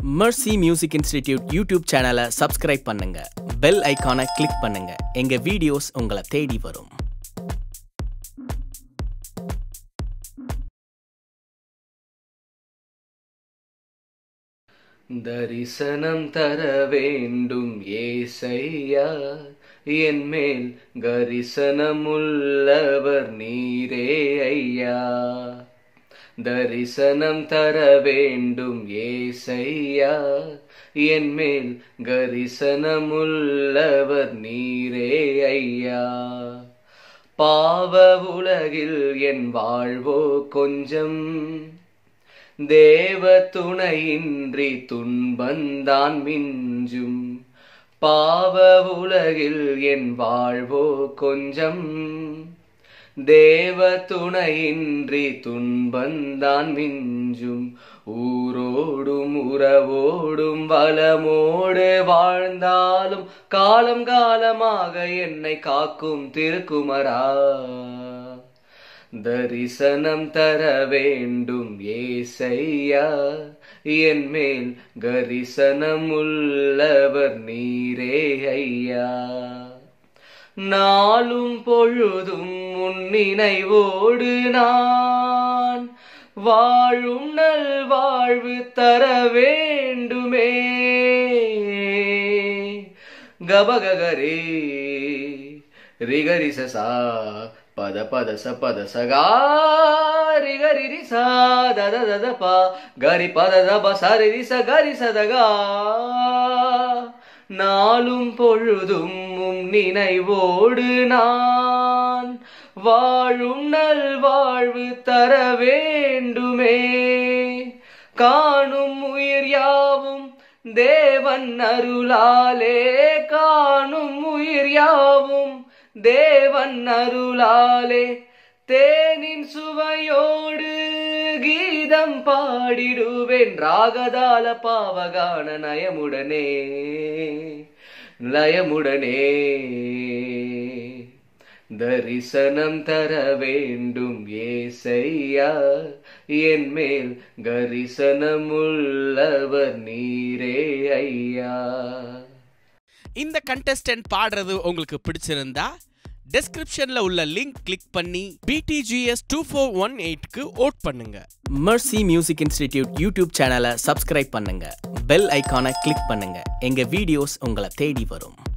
Mercy Music Institute YouTube சேனலை subscribe பண்ணுங்க bell ஐகானை கிளிக் பண்ணுங்க எங்க வீடியோஸ் உங்களை தேடி வரும் தரிசனம் தர வேண்டும் ஏசையா என் மேல் கரிசனமுள்ளவர் நீரே ஐயா தரிசனம் தர வேண்டும் ஏசையா என் மேல் கரிசனமுள்ளவர் நீரே ஐயா பாவ உலகில் என் வாழ்வோ கொஞ்சம் தேவ துணையின்றி துன்பந்தான் மிஞ்சும் பாவ உலகில் என் வாழ்வோ கொஞ்சம் தேவ துணையின்றி துன்பந்தான் மிஞ்சும் ஊரோடும் உறவோடும் வளமோடு வாழ்ந்தாலும் காலம் காலமாக என்னை காக்கும் திருக்குமரா தரிசனம் தர வேண்டும் ஏசையா என் மேல் கரிசனம் உள்ளவர் நீரே ஐயா நாளும் பொழுதும் உன் நினைவோடு நான் வாழும் நல் வாழ்வு தர வேண்டுமே கபகரே ரிகரி சசா பத பத ச பத சகா ரிகரி ரி சா தத தத பா கரி பத தப சரி ரி ச கரி சதகா நாளும் பொழுதும் உம் நினைவோடு நான் வாழும் நல் வாழ்வு தர வேண்டுமே காணும் உயிர் யாவும் தேவன் அருளாலே காணும் உயிர் யாவும் தேவன் அருளாலே தேனின் சுவையோடு கீதம் பாடிடுவேன் ராகதால பாவகான நயமுடனே லயமுடனே தரிசனம் தர வேண்டும் ஏசையா என் மேல் கரிசனமுள்ளவர் நீரே ஐயா இந்த கண்டெஸ்டன்ட் பாடுறது உங்களுக்கு பிடிச்சிருந்தா டெஸ்கிரிப்ஷன்ல உள்ள லிங்க் கிளிக் பண்ணி பிடிஜிஎஸ் டூ ஃபோர் ஒன் எயிட்க்கு ஓட் பண்ணுங்க Mercy மியூசிக் இன்ஸ்டிடியூட் யூடியூப் சேனலை சப்ஸ்கிரைப் பண்ணுங்க பெல் ஐகானை கிளிக் பண்ணுங்க எங்க வீடியோஸ் உங்களை தேடி வரும்